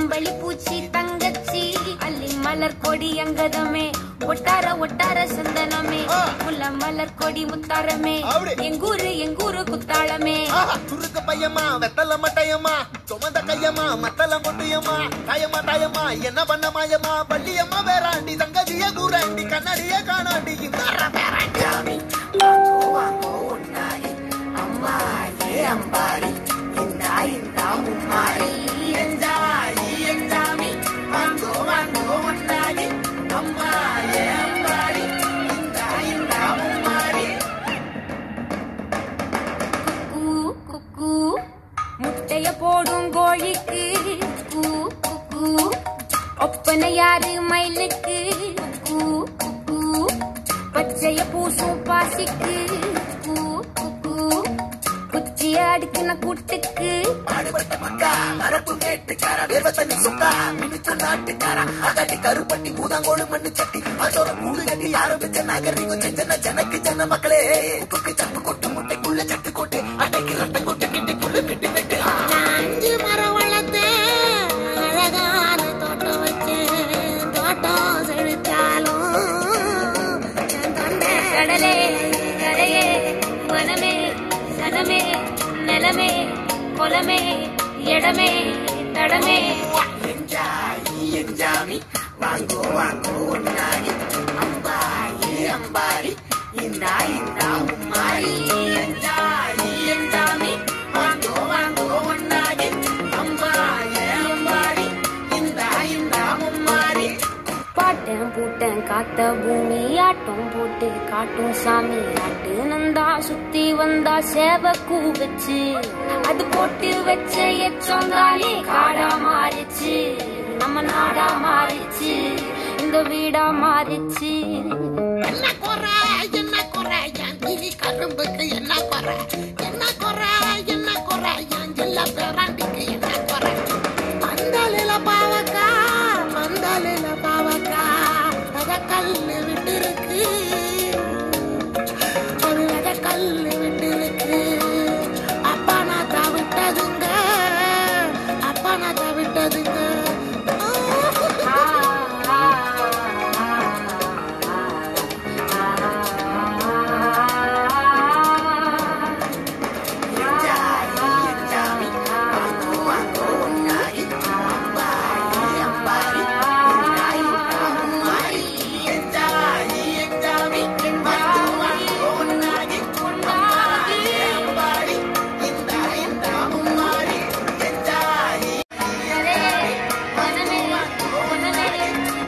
அம்பளி பூச்சி தங்கச்சி அள்ளி மலர் கொடி அங்கதமே ஒட்டார ஒட்டார சந்தனமே ஆ. முல்ல மலர் கொடி முத்தாரமே அப்படி. எங்கூரு எங்கூரு குத்தாளமே ஆஹா, சுருக்கு பையமா வெத்தல மட்டையம்மா சுமந்த கையம்மா மத்தல மொட்டையம்மா தாயம்மா தாயம்மா என்ன பண்ண மாயம்மா பள்ளியம்மா வேறாண்டி தங்கதிய கூறாண்டி கண்ணாடிய காணாண்டி இந்த பேராண்டி வாங்கோ வாங்கோ ஒன்னாரி அம்மா ஏ அம்பாரி இந்தா இந்தா மும்மாரி எஞ்சாரி எஞ்சாமி வாங்கோ வாங்கோ ஒன்னாரி அம்மா ஏ அம்பாரி இந்தா இந்தா மும்மாரி கூ குக்கு முட்டைய போடும் கோழிக்கு கூ குக்கு ஒப்பனை யாரு மயிலுக்கு கூ குக்கு பச்சைய பூசும் பாசிக்கு கூ குக்கு குச்சிய அடுக்கின கூட்டுக்கு பாடுபட்ட மக்கா மரப்பு கேட்டுக்கார வேர்வ தண்ணி சுக்கா மினிச்ச நாட்டுக்கார அகட்டி கருப்பட்டி பூதாங்கோடு மண்ணு சட்டி அதோட கூடு கட்டி ஆரம்பிச்ச நாகரிகம் செஞ்சன ஜனக்கு ஜன மக்களே உப்புக்கு சப்பு கொட்டு முட்டைக்குள்ள சட்டு கொட்டு அட்டைக்கு ரத்தம் கொட்டு கிட்டிக்குள்ள வெட்டு வெட்டு அஞ்சு மரம் வளர்த்தேன் அழகான தோட்டம் வச்சேன் தோட்டம் செழித்தாலும் என் தொண்டை கடலே கரையே வனமே சனமே நிலமே குலமே இடமே தடமே எஞ்சாயி எஞ்சாமி வாங்கோ வாங்கோ ஒன்னாரி அம்பாயி அம்பாரி இந்தா இந்தா உம்மாரி எஞ்சாயி எஞ்சாமி வாங்கோ வாங்கோ ஒன்னாரி அம்பாயி அம்பாரி இந்தா இந்தா உம்மாரி பாட்டன் பூட்டன் காத்த பூமி ஆட்டம் போட்டு காட்டும் சாமி ஆட்டு நந்தா சுத்தி வந்தா சேவ கூவச்சு அது போட்டு வச்ச எச்சொந்தாலே காடா மாறிச்சு நம்ம நாடா மாறிச்சு இந்த வீடா மாறிச்சு என்ன குறை என்ன குறை என் கிளி கரும்புக்கு என்ன குறை என்ன குறை என்ன குறை என் ஜில்ல பேராண்டிக்கு என்ன குறை பந்தலில பாவக்கா பந்தலில பாவக்கா அத கல்லு